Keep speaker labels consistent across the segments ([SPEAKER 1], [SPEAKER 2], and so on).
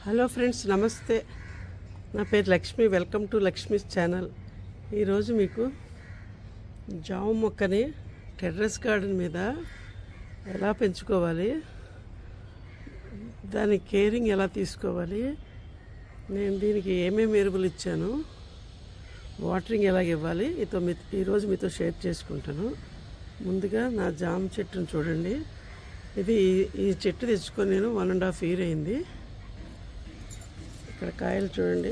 [SPEAKER 1] hello friends నమస్తే నా పేరు Lakshmi welcome to Lakshmi's channel ఈరోజు మీకు జామ మొక్కని టెర్రస్ గార్డెన్ మీద ఎలా పెంచుకోవాలి దాని కేరింగ్ ఎలా తీసుకోవాలి నేను దీనికి ఏమేమి ఎరువులు ఇచ్చాను వాటరింగ్ ఎలాగ ఇవ్వాలి మీతో మీ ఈరోజు మీతో షేర్ చేసుకుంటాను ముందుగా నా జామ చెట్టును చూడండి ఇది ఈ- ఈ చెట్టు తెచ్చుకొని నేను వన్ అండ్ హాఫ్ ఇయర్ అయింది ఇక్కడ కాయలు చూడండి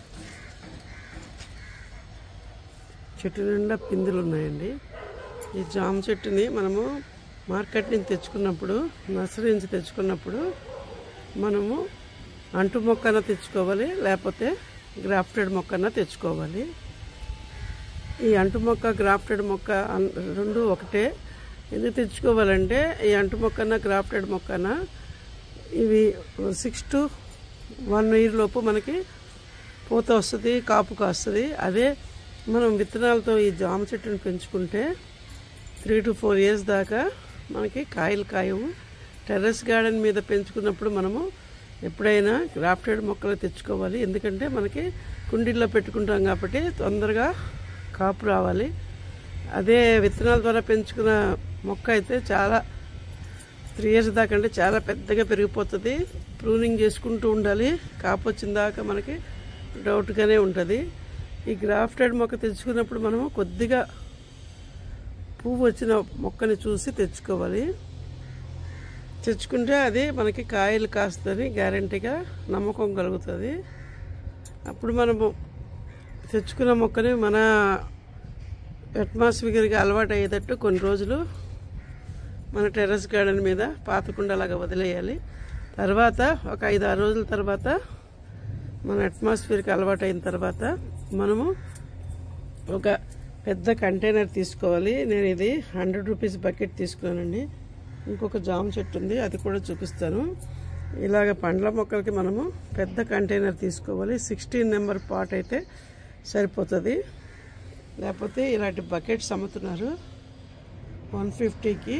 [SPEAKER 1] చెట్టు నిండా పిందులు ఉన్నాయండి ఈ జామ చెట్టుని మనము మార్కెట్ నుంచి తెచ్చుకున్నప్పుడు నర్సరీ నుంచి తెచ్చుకున్నప్పుడు మనము అంటు మొక్కన తెచ్చుకోవాలి లేకపోతే గ్రాఫ్టెడ్ మొక్కన తెచ్చుకోవాలి ఈ అంటు మొక్క గ్రాఫ్టెడ్ మొక్క అన్- రెండు ఒకటే ఎందుకు తెచ్చుకోవాలంటే ఈ అంటు మొక్కన గ్రాఫ్టెడ్ మొక్కన ఇవి సిక్స్ టు వన్ ఇయర్ లోపు మనకి పూత వస్తుంది కాపు కాస్తుంది అదే మనం విత్తనాలతో ఈ జామ చెట్టుని పెంచుకుంటే త్రీ టు ఫోర్ ఇయర్స్ దాకా మనకి కాయలు కాయవు టెర్రస్ గార్డెన్ మీద పెంచుకున్నప్పుడు మనము ఎప్పుడైనా గ్రాఫ్టెడ్ మొక్కలు తెచ్చుకోవాలి ఎందుకంటే మనకి కుండీల్లో పెట్టుకుంటాం కాబట్టి తొందరగా కాపు రావాలి అదే విత్తనాల ద్వారా పెంచుకున్న మొక్క అయితే చాలా త్రీ ఇయర్స్ దాకా అంటే చాలా పెద్దగా పెరిగిపోతుంది ప్రూనింగ్ చేసుకుంటూ ఉండాలి కాపు వచ్చిన దాకా మనకి డౌట్గానే ఉంటుంది ఈ గ్రాఫ్టెడ్ మొక్క తెచ్చుకున్నప్పుడు మనము కొద్దిగా పువ్వు వచ్చిన మొక్కని చూసి తెచ్చుకోవాలి తెచ్చుకుంటే అది మనకి కాయలు కాస్తుందని గ్యారంటీగా నమ్మకం కలుగుతుంది అప్పుడు మనము తెచ్చుకున్న మొక్కని మన అట్మాస్ఫియర్కి అలవాటు అయ్యేటట్టు కొన్ని రోజులు మన టెర్రస్ గార్డెన్ మీద పాతకుండలాగా వదిలేయాలి తర్వాత ఒక ఐదు ఆరు రోజుల తర్వాత మన అట్మాస్ఫియర్కి అలవాటు అయిన తర్వాత మనము ఒక పెద్ద కంటైనర్ తీసుకోవాలి నేను ఇది హండ్రెడ్ రూపీస్ బకెట్ తీసుకున్నానండి ఇంకొక జామ చెట్టు ఉంది అది కూడా చూపిస్తాను ఇలాగ పండ్ల మొక్కలకి మనము పెద్ద కంటైనర్ తీసుకోవాలి సిక్స్టీన్ నెంబర్ పాట్ అయితే సరిపోతుంది లేకపోతే ఇలాంటి బకెట్స్ అమ్ముతున్నారు వన్ ఫిఫ్టీకి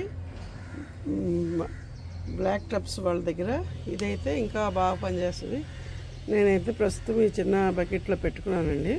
[SPEAKER 1] బ్లాక్ టప్స్ వాళ్ళ దగ్గర ఇదైతే ఇంకా బాగా పనిచేస్తుంది నేనైతే ప్రస్తుతం ఈ చిన్న బకెట్లో పెట్టుకున్నానండి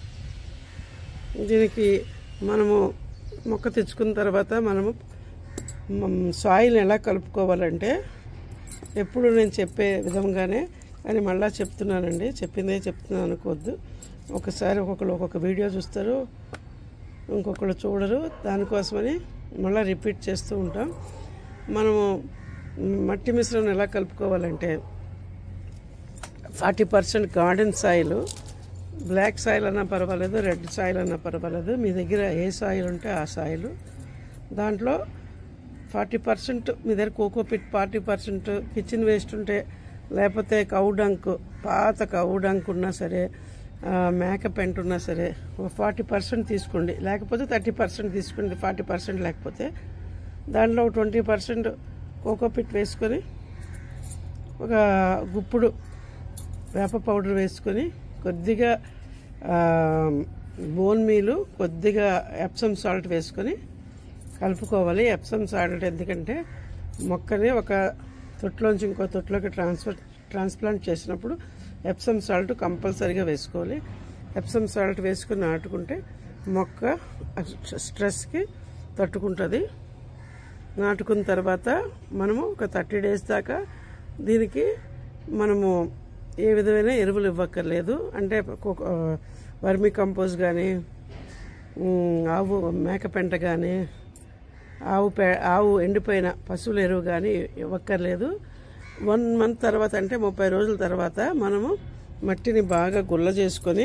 [SPEAKER 1] దీనికి మనము మొక్క తెచ్చుకున్న తర్వాత మనము సాయిల్ ఎలా కలుపుకోవాలంటే ఎప్పుడు నేను చెప్పే విధంగానే కానీ మళ్ళీ చెప్తున్నానండి చెప్పిందే చెప్తున్నాను అనుకోవద్దు ఒకసారి ఒక్కొక్కరు ఒక్కొక్క వీడియో చూస్తారు ఇంకొకరు చూడరు దానికోసమని మళ్ళీ రిపీట్ చేస్తూ ఉంటాం మనము మట్టి మిశ్రమం ఎలా కలుపుకోవాలంటే forty percent garden soil black soil అన్నా పర్వాలేదు రెడ్ సాయిల్ అన్నా పర్వాలేదు మీ దగ్గర ఏ సాయిల్ ఉంటే ఆ సాయిల్ దాంట్లో ఫార్టీ పర్సెంట్ మీ దగ్గర cocopeat forty percent kitchen waste ఉంటే లేకపోతే కౌ డంక్ పాత కౌ డంక్ ఉన్నా సరే ఆ, మేక పెంట్ ఉన్నా సరే ఒక ఫార్టీ పర్సెంట్ తీసుకోండి లేకపోతే థర్టీ పర్సెంట్ తీసుకోండి ఫార్టీ పర్సెంట్ లేకపోతే దాంట్లో ట్వంటీ పర్సెంట్ కోకోపిట్ వేసుకొని ఒక గుప్పుడు వేప పౌడర్ వేసుకొని కొద్దిగా ఆ, బోన్ మీలు కొద్దిగా ఎప్సమ్ సాల్ట్ వేసుకొని కలుపుకోవాలి ఎప్సమ్ సాల్ట్ ఎందుకంటే మొక్కని ఒక తొట్టులోంచి ఇంకో తొట్టులోకి ట్రాన్స్ఫర్ ట్రాన్స్ప్లాంట్ చేసినప్పుడు ఎప్సమ్ సాల్ట్ కంపల్సరీగా వేసుకోవాలి ఎప్సమ్ సాల్ట్ వేసుకుని నాటుకుంటే మొక్క స్ట్రెస్కి తట్టుకుంటుంది నాటుకున్న తర్వాత మనము ఒక థర్టీ డేస్ దాకా దీనికి మనము ఏ విధమైన ఎరువులు ఇవ్వక్కర్లేదు అంటే ఒక- ఆ, వర్మి కంపోజ్ కానీ ఆవు మేక పెంట కానీ ఆవు పే ఆవు ఎండిపోయిన పశువుల ఎరువు కానీ ఇవ్వక్కర్లేదు వన్ మంత్ తర్వాత అంటే ముప్పై రోజుల తర్వాత మనము మట్టిని బాగా గుల్ల చేసుకొని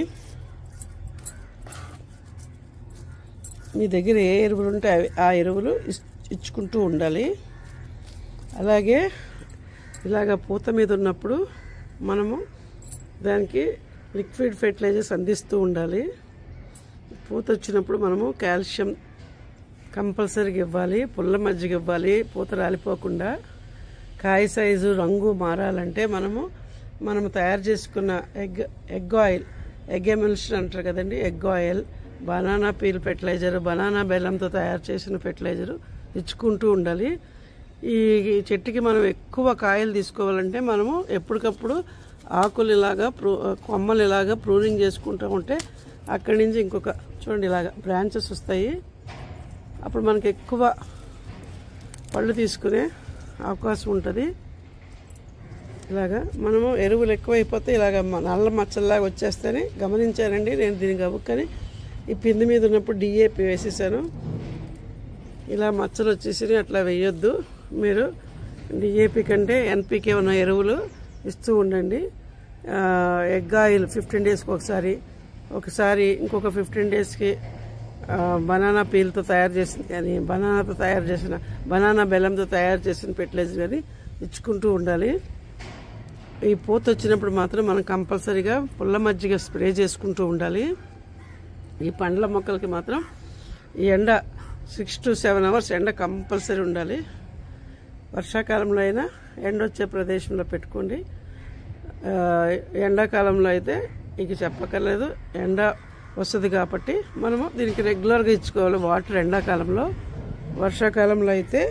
[SPEAKER 1] మీ దగ్గర ఏ ఎరువులు ఉంటే అవి ఆ ఎరువులు ఇస్- ఇచ్చుకుంటూ ఉండాలి అలాగే ఇలాగ పూత మీద ఉన్నప్పుడు మనము దానికి లిక్విడ్ ఫెర్టిలైజర్స్ అందిస్తూ ఉండాలి పూత వచ్చినప్పుడు మనము కాల్షియం కంపల్సరీగా ఇవ్వాలి పుల్ల మజ్జిగ ఇవ్వాలి పూత రాలిపోకుండా కాయ సైజు రంగు మారాలంటే మనము మనము తయారు చేసుకున్న egg egg oil egg emulsion అంటారు కదండి egg oil banana peel fertiliser banana బెల్లంతో తయారు చేసిన ఫెర్టిలైజరు ఇచ్చుకుంటూ ఉండాలి ఈ ఈ చెట్టుకి మనం ఎక్కువ కాయలు తీసుకోవాలంటే మనము ఎప్పటికప్పుడు ఆకులు ఇలాగా ప్రూ కొమ్మలు ఇలాగా ప్రూనింగ్ చేసుకుంటూ ఉంటే అక్కడి నుంచి ఇంకొక చూడండి ఇలాగా బ్రాంచెస్ వస్తాయి అప్పుడు మనకి ఎక్కువ పళ్ళు తీసుకునే అవకాశం ఉంటుంది ఇలాగా మనము ఎరువులు ఎక్కువైపోతే ఇలాగ మ- నల్ల మచ్చల్లాగా వచ్చేస్తేనే గమనించానండి నేను దీనికి గబుక్కని ఈ పిండి మీద ఉన్నప్పుడు డిఏపి వేసేసాను ఇలా మచ్చలు వచ్చేసి అట్లా వేయొద్దు మీరు డిఏపి కంటే ఎన్పికే ఉన్న ఎరువులు ఇస్తూ ఉండండి ఆ, ఎగ్ ఆయిల్ ఫిఫ్టీన్ డేస్కి ఒకసారి ఒకసారి ఇంకొక ఫిఫ్టీన్ డేస్కి ఆ, బనానా పీల్తో తయారు చేసిన కానీ బనానాతో తయారు చేసిన బనానా బెల్లంతో తయారు చేసిన ఫెర్టిలైజర్ కానీ ఇచ్చుకుంటూ ఉండాలి ఈ పూత వచ్చినప్పుడు మాత్రం మనం కంపల్సరీగా పుల్ల మజ్జిగ స్ప్రే చేసుకుంటూ ఉండాలి ఈ పండ్ల మొక్కలకి మాత్రం ఈ ఎండ సిక్స్ టు సెవెన్ అవర్స్ ఎండ కంపల్సరీ ఉండాలి వర్షాకాలంలో అయినా ఎండ వచ్చే ప్రదేశంలో పెట్టుకోండి ఆ, ఎండాకాలంలో అయితే ఇక చెప్పక్కర్లేదు ఎండ వస్తుంది కాబట్టి మనము దీనికి రెగ్యులర్గా ఇచ్చుకోవాలి వాటర్ ఎండాకాలంలో వర్షాకాలంలో అయితే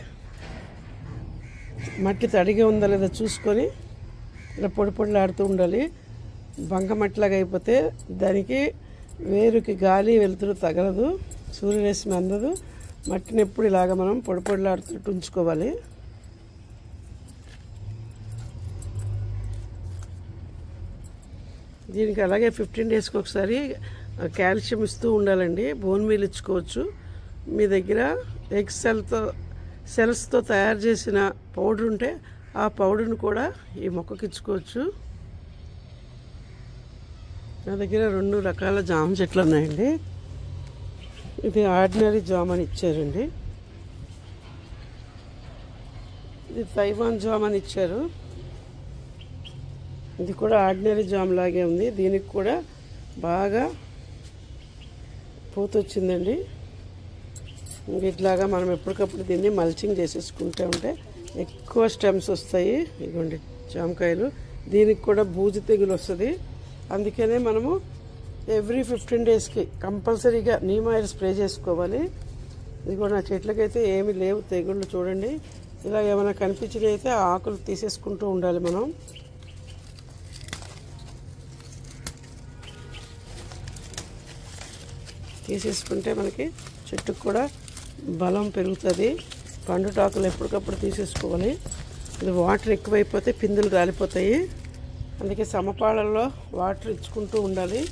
[SPEAKER 1] మట్టి తడిగా ఉందా లేదా చూసుకొని ఇలా పొడి పొడిలాడుతూ ఉండాలి బంక మట్టిలాగా అయిపోతే దానికి వేరుకి గాలి వెలుతురు తగలదు సూర్యరశ్మి అందదు మట్టిని ఎప్పుడు ఇలాగ మనం పొడి పొడిలాడుతూ ఉంచుకోవాలి దీనికి అలాగే ఫిఫ్టీన్ డేస్కి ఒకసారి కాల్షియం ఇస్తూ ఉండాలండి బోన్ మీల్ ఇచ్చుకోవచ్చు మీ దగ్గర ఎగ్ సెల్తో సెల్స్తో తయారు చేసిన పౌడర్ ఉంటే ఆ పౌడర్ని కూడా ఈ మొక్కకి ఇచ్చుకోవచ్చు నా దగ్గర రెండు రకాల జామ చెట్లు ఉన్నాయండి ఇది ఆర్డినరీ జామ్ అని ఇచ్చారండి ఇది తైవాన్ జామ్ అని ఇచ్చారు ఇది కూడా ఆర్డినరీ జామ్ లాగే ఉంది దీనికి కూడా బాగా పూత వచ్చిందండి ఇంక ఇట్లాగా మనం ఎప్పటికప్పుడు దీన్ని మల్చింగ్ చేసేసుకుంటూ ఉంటే ఎక్కువ స్టెమ్స్ వస్తాయి ఇదిగోండి జామకాయలు దీనికి కూడా బూజు తెగులు వస్తుంది అందుకనే మనము ఎవ్రీ ఫిఫ్టీన్ డేస్కి కంపల్సరీగా నీమ్ ఆయిల్ స్ప్రే చేసుకోవాలి ఇది కూడా నా చెట్లకైతే ఏమీ లేవు తెగుళ్ళు చూడండి ఇలా ఏమైనా కనిపించినవి అయితే ఆ ఆకులు తీసేసుకుంటూ ఉండాలి మనం తీసేసుకుంటే మనకి చెట్టుకు కూడా బలం పెరుగుతుంది పండుటాకులు ఎప్పటికప్పుడు తీసేసుకోవాలి ఇది వాటర్ ఎక్కువైపోతే పిందులు రాలిపోతాయి అందుకే సమపాళల్లో వాటర్ ఇచ్చుకుంటూ ఉండాలి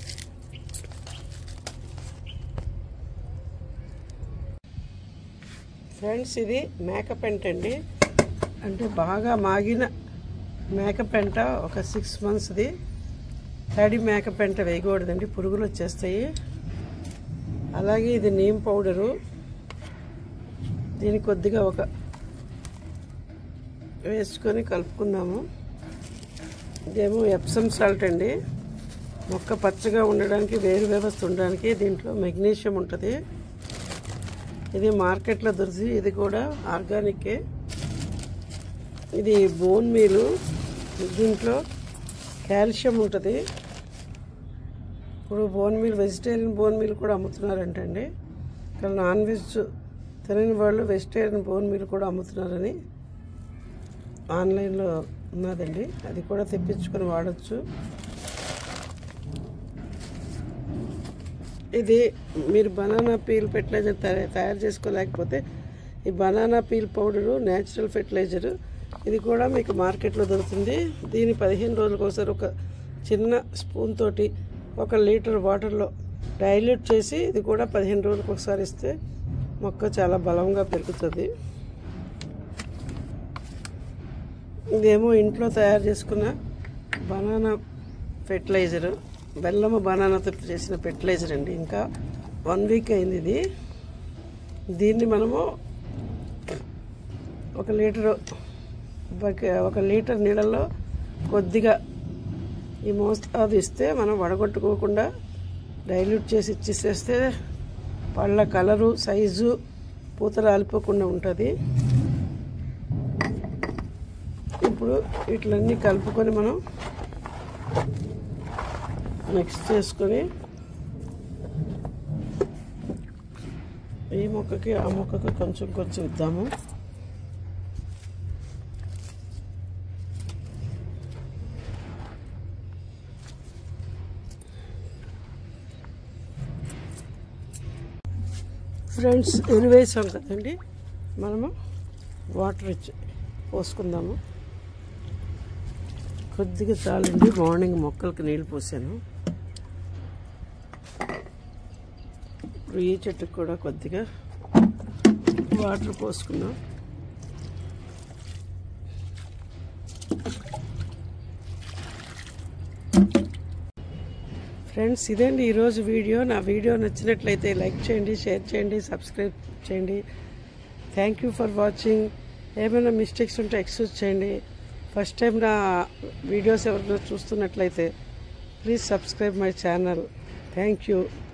[SPEAKER 1] ఫ్రెండ్స్ ఇది మేక పెంట అండి అంటే బాగా మాగిన మేక పెంట ఒక సిక్స్ మంత్స్ది తడి మేక పెంట వేయకూడదండి పురుగులు వచ్చేస్తాయి అలాగే ఇది నీమ్ పౌడరు దీనికి కొద్దిగా ఒక వేసుకొని కలుపుకుందాము ఇదేమో ఎప్సమ్ సాల్ట్ అండి మొక్క పచ్చగా ఉండడానికి వేరు వ్యవస్థ ఉండడానికి దీంట్లో మెగ్నీషియం ఉంటుంది ఇది మార్కెట్లో దొరికి ఇది కూడా ఆర్గానికే ఇది బోన్ మీలు దీంట్లో కాల్షియం ఉంటుంది ఇప్పుడు bone meal vegetarian bone meal కూడా అమ్ముతున్నారంటండి ఇక్కడ నాన్ వెజ్ తినని వాళ్ళు వెజిటేరియన్ బోన్ మీల్ కూడా అమ్ముతున్నారని ఆన్లైన్లో ఉన్నదండి అది కూడా తెప్పించుకొని వాడచ్చు ఇది మీరు బనానా పీల్ ఫెర్టిలైజర్ తయా- తయారు చేసుకోలేకపోతే ఈ banana peel powder natural fertiliser ఇది కూడా మీకు మార్కెట్లో దొరుకుతుంది దీని పదిహేను రోజులకు ఒకసారి ఒక చిన్న స్పూన్ తోటి ఒక లీటర్ వాటర్లో డైల్యూట్ చేసి ఇది కూడా పదిహేను రోజులకు ఒకసారి ఇస్తే మొక్క చాలా బలంగా పెరుగుతుంది ఇదేమో ఇంట్లో తయారు చేసుకున్న బనానా ఫెర్టిలైజరు బెల్లము బనానాతో చేసిన ఫెర్టిలైజర్ అండి ఇంకా వన్ వీక్ అయింది ఇది దీన్ని మనము ఒక లీటరు బకె- ఒక లీటర్ నీళ్ళల్లో కొద్దిగా ఈ మోస్తాదు ఇస్తే మనం వడగొట్టుకోకుండా డైల్యూట్ చేసి ఇచ్చేసేస్తే పళ్ళ కలరు సైజు పూత రాలిపోకుండా ఉంటుంది ఇప్పుడు వీటిలన్నీ కలుపుకొని మనం మిక్స్ చేసుకొని ఈ మొక్కకి ఆ మొక్కకి కొంచెం కొంచెం ఇద్దాము ఫ్రెండ్స్ ఎనివేసాం కదండి మనము వాటర్ ఇచ్చి పోసుకుందాము కొద్దిగా చాలండి మార్నింగ్ మొక్కలకి నీళ్ళు పోసాను ఇప్పుడు ఈ చెట్టుకు కూడా కొద్దిగా వాటర్ పోసుకున్నాం ఫ్రెండ్స్ ఇదండి ఈరోజు వీడియో నా వీడియో నచ్చినట్లయితే లైక్ చేయండి షేర్ చేయండి సబ్స్క్రైబ్ చేయండి థ్యాంక్ యూ ఫర్ వాచింగ్ ఏమైనా మిస్టేక్స్ ఉంటే ఎక్స్క్యూజ్ చేయండి ఫస్ట్ టైం నా వీడియోస్ ఎవరైనా చూస్తున్నట్లయితే please subscribe my channel thank you